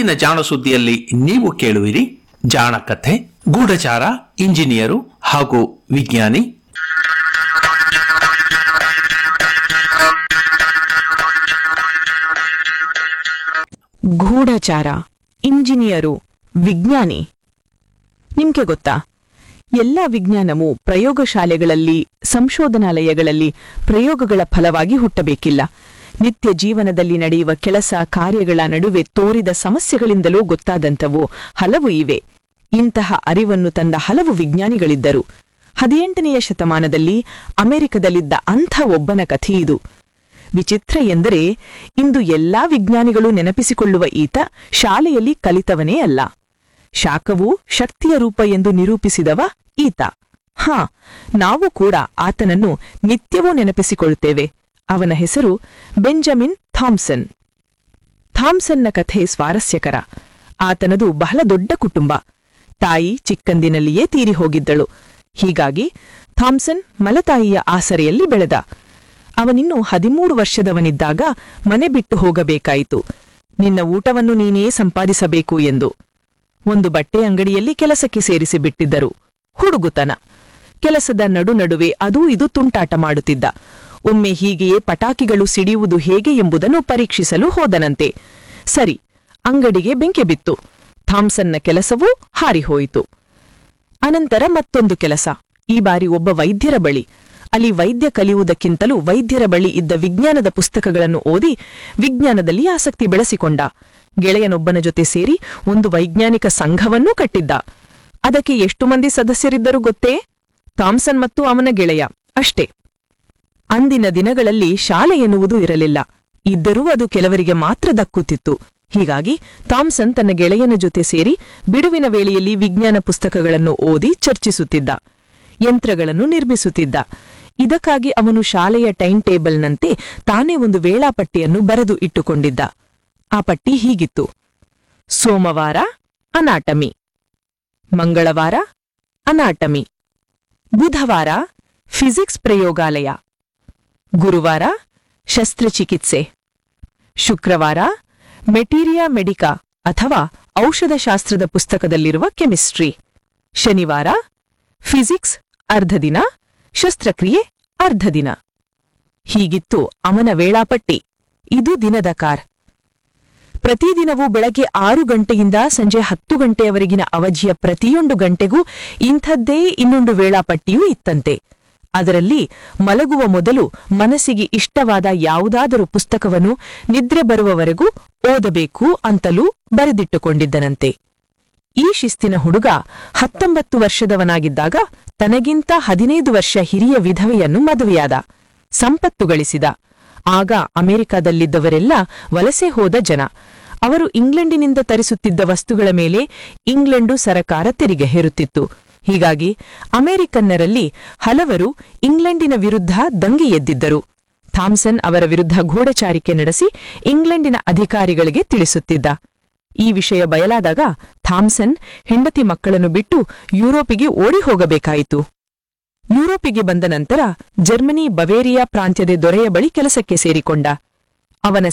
ಇಂದಿನ ಜಾಣ ಸುದ್ದಿಯಲ್ಲಿ ನೀವು ಕೇಳುವಿರಿ ಜಾಣ ಕಥೆ ಗೂಢಚಾರ ಇಂಜಿನಿಯರು ಹಾಗೂ ವಿಜ್ಞಾನಿ ಗೂಢಚಾರ ಇಂಜಿನಿಯರು ವಿಜ್ಞಾನಿ ನಿಮ್ಗೆ ಗೊತ್ತಾ ಎಲ್ಲ ವಿಜ್ಞಾನವು ಪ್ರಯೋಗಶಾಲೆಗಳಲ್ಲಿ ಸಂಶೋಧನಾಲಯಗಳಲ್ಲಿ ಪ್ರಯೋಗಗಳ ಫಲವಾಗಿ ಹುಟ್ಟಬೇಕಿಲ್ಲ ನಿತ್ಯ ಜೀವನದಲ್ಲಿ ನಡೆಯುವ ಕೆಲಸ ಕಾರ್ಯಗಳ ನಡುವೆ ತೋರಿದ ಸಮಸ್ಯೆಗಳಿಂದಲೂ ಗೊತ್ತಾದಂಥವು ಹಲವು ಇವೆ ಇಂತಹ ಅರಿವನ್ನು ತಂದ ಹಲವು ವಿಜ್ಞಾನಿಗಳಿದ್ದರು ಹದಿನೆಂಟನೆಯ ಶತಮಾನದಲ್ಲಿ ಅಮೆರಿಕದಲ್ಲಿದ್ದ ಅಂಥ ಒಬ್ಬನ ಕಥೆಯಿದು ವಿಚಿತ್ರ ಎಂದರೆ ಇಂದು ಎಲ್ಲಾ ವಿಜ್ಞಾನಿಗಳು ನೆನಪಿಸಿಕೊಳ್ಳುವ ಈತ ಶಾಲೆಯಲ್ಲಿ ಕಲಿತವನೇ ಅಲ್ಲ ಶಾಖವು ಶಕ್ತಿಯ ರೂಪ ಎಂದು ನಿರೂಪಿಸಿದವ ಈತ ಹಾ ನಾವು ಕೂಡ ಆತನನ್ನು ನಿತ್ಯವೂ ನೆನಪಿಸಿಕೊಳ್ಳುತ್ತೇವೆ ಅವನ ಹೆಸರು ಬೆಂಜಮಿನ್ ಥಾಮ್ಸನ್ ಥಾಮ್ಸನ್ನ ಕಥೆ ಸ್ವಾರಸ್ಯಕರ ಆತನದು ಬಹಳ ದೊಡ್ಡ ಕುಟುಂಬ ತಾಯಿ ಚಿಕ್ಕಂದಿನಲ್ಲಿಯೇ ತೀರಿ ಹೋಗಿದ್ದಳು ಹೀಗಾಗಿ ಥಾಮ್ಸನ್ ಮಲತಾಯಿಯ ಆಸರೆಯಲ್ಲಿ ಬೆಳೆದ ಅವನಿನ್ನು ಹದಿಮೂರು ವರ್ಷದವನಿದ್ದಾಗ ಮನೆ ಬಿಟ್ಟು ಹೋಗಬೇಕಾಯಿತು ನಿನ್ನ ಊಟವನ್ನು ನೀನೇ ಸಂಪಾದಿಸಬೇಕು ಎಂದು ಒಂದು ಬಟ್ಟೆ ಅಂಗಡಿಯಲ್ಲಿ ಕೆಲಸಕ್ಕೆ ಸೇರಿಸಿ ಬಿಟ್ಟಿದ್ದರು ಹುಡುಗುತನ ಕೆಲಸದ ನಡು ನಡುವೆ ಅದೂ ಇದು ತುಂಟಾಟ ಮಾಡುತ್ತಿದ್ದ ಒಮ್ಮೆ ಹೀಗೆಯೇ ಪಟಾಕಿಗಳು ಸಿಡಿಯುವುದು ಹೇಗೆ ಎಂಬುದನ್ನು ಪರೀಕ್ಷಿಸಲು ಹೋದನಂತೆ ಸರಿ ಅಂಗಡಿಗೆ ಬೆಂಕಿ ಬಿತ್ತು ಥಾಮ್ಸನ್ನ ಕೆಲಸವೂ ಹಾರಿಹೋಯಿತು ಅನಂತರ ಮತ್ತೊಂದು ಕೆಲಸ ಈ ಬಾರಿ ಒಬ್ಬ ವೈದ್ಯರ ಬಳಿ ಅಲ್ಲಿ ವೈದ್ಯ ಕಲಿಯುವುದಕ್ಕಿಂತಲೂ ವೈದ್ಯರ ಬಳಿ ಇದ್ದ ವಿಜ್ಞಾನದ ಪುಸ್ತಕಗಳನ್ನು ಓದಿ ವಿಜ್ಞಾನದಲ್ಲಿ ಆಸಕ್ತಿ ಬೆಳೆಸಿಕೊಂಡ ಗೆಳೆಯನೊಬ್ಬನ ಜೊತೆ ಸೇರಿ ಒಂದು ವೈಜ್ಞಾನಿಕ ಸಂಘವನ್ನೂ ಕಟ್ಟಿದ್ದ ಅದಕ್ಕೆ ಎಷ್ಟು ಮಂದಿ ಸದಸ್ಯರಿದ್ದರು ಗೊತ್ತೇ ಥಾಮ್ಸನ್ ಮತ್ತು ಅವನ ಗೆಳೆಯ ಅಷ್ಟೇ ಅಂದಿನ ದಿನಗಳಲ್ಲಿ ಶಾಲೆ ಎನ್ನುವುದು ಇರಲಿಲ್ಲ ಇದ್ದರೂ ಅದು ಕೆಲವರಿಗೆ ಮಾತ್ರ ದಕ್ಕುತ್ತಿತ್ತು ಹೀಗಾಗಿ ಥಾಮ್ಸನ್ ತನ್ನ ಗೆಳೆಯನ ಜೊತೆ ಸೇರಿ ಬಿಡುವಿನ ವೇಳೆಯಲ್ಲಿ ವಿಜ್ಞಾನ ಪುಸ್ತಕಗಳನ್ನು ಓದಿ ಚರ್ಚಿಸುತ್ತಿದ್ದ ಯಂತ್ರಗಳನ್ನು ನಿರ್ಮಿಸುತ್ತಿದ್ದ ಇದಕ್ಕಾಗಿ ಅವನು ಶಾಲೆಯ ಟೈಮ್ ಟೇಬಲ್ನಂತೆ ತಾನೇ ಒಂದು ವೇಳಾಪಟ್ಟಿಯನ್ನು ಬರೆದು ಇಟ್ಟುಕೊಂಡಿದ್ದ ಆ ಪಟ್ಟಿ ಹೀಗಿತ್ತು ಸೋಮವಾರ ಅನಾಟಮಿ ಮಂಗಳವಾರ ಅನಾಟಮಿ ಬುಧವಾರ ಫಿಸಿಕ್ಸ್ ಪ್ರಯೋಗಾಲಯ ಗುರುವಾರ ಶಸ್ತ್ರಚಿಕಿತ್ಸೆ ಶುಕ್ರವಾರ ಮೆಟೀರಿಯಾ ಮೆಡಿಕಾ ಅಥವಾ ಔಷಧಶಾಸ್ತ್ರದ ಪುಸ್ತಕದಲ್ಲಿರುವ ಕೆಮಿಸ್ಟ್ರಿ ಶನಿವಾರ ಫಿಸಿಕ್ಸ್ ಅರ್ಧ ದಿನ ಶಸ್ತ್ರಕ್ರಿಯೆ ಅರ್ಧ ದಿನ ಹೀಗಿತ್ತು ಅವನ ವೇಳಾಪಟ್ಟಿ ಇದು ದಿನದ ಕಾರ್ ಪ್ರತಿದಿನವೂ ಬೆಳಗ್ಗೆ ಆರು ಗಂಟೆಯಿಂದ ಸಂಜೆ ಹತ್ತು ಗಂಟೆಯವರೆಗಿನ ಅವಧಿಯ ಪ್ರತಿಯೊಂದು ಗಂಟೆಗೂ ಇಂಥದ್ದೇ ಇನ್ನೊಂದು ವೇಳಾಪಟ್ಟಿಯೂ ಇತ್ತಂತೆ ಅದರಲ್ಲಿ ಮಲಗುವ ಮೊದಲು ಮನಸ್ಸಿಗೆ ಇಷ್ಟವಾದ ಯಾವುದಾದರೂ ಪುಸ್ತಕವನ್ನು ನಿದ್ರೆ ಬರುವವರೆಗೂ ಓದಬೇಕು ಅಂತಲೂ ಬರೆದಿಟ್ಟುಕೊಂಡಿದ್ದನಂತೆ ಈ ಶಿಸ್ತಿನ ಹುಡುಗ ಹತ್ತೊಂಬತ್ತು ವರ್ಷದವನಾಗಿದ್ದಾಗ ತನಗಿಂತ ಹದಿನೈದು ವರ್ಷ ಹಿರಿಯ ವಿಧವೆಯನ್ನು ಮದುವೆಯಾದ ಸಂಪತ್ತು ಗಳಿಸಿದ ಆಗ ಅಮೆರಿಕದಲ್ಲಿದ್ದವರೆಲ್ಲ ವಲಸೆ ಹೋದ ಜನ ಅವರು ಇಂಗ್ಲೆಂಡಿನಿಂದ ತರಿಸುತ್ತಿದ್ದ ವಸ್ತುಗಳ ಮೇಲೆ ಇಂಗ್ಲೆಂಡು ಸರಕಾರ ತೆರಿಗೆ ಹೇರುತ್ತಿತ್ತು ಹೀಗಾಗಿ ಅಮೆರಿಕನ್ನರಲ್ಲಿ ಹಲವರು ಇಂಗ್ಲೆಂಡಿನ ವಿರುದ್ಧ ದಂಗೆ ಎದ್ದಿದ್ದರು ಥಾಮ್ಸನ್ ಅವರ ವಿರುದ್ಧ ಗೂಢಚಾರಿಕೆ ನಡೆಸಿ ಇಂಗ್ಲೆಂಡಿನ ಅಧಿಕಾರಿಗಳಿಗೆ ತಿಳಿಸುತ್ತಿದ್ದ ಈ ವಿಷಯ ಬಯಲಾದಾಗ ಥಾಮ್ಸನ್ ಹೆಂಡತಿ ಮಕ್ಕಳನ್ನು ಬಿಟ್ಟು ಯುರೋಪಿಗೆ ಓಡಿ ಹೋಗಬೇಕಾಯಿತು ಯುರೋಪಿಗೆ ಬಂದ ನಂತರ ಜರ್ಮನಿ ಬವೇರಿಯಾ ಪ್ರಾಂತ್ಯದ ದೊರೆಯ ಬಳಿ ಕೆಲಸಕ್ಕೆ ಸೇರಿಕೊಂಡ ಅವನ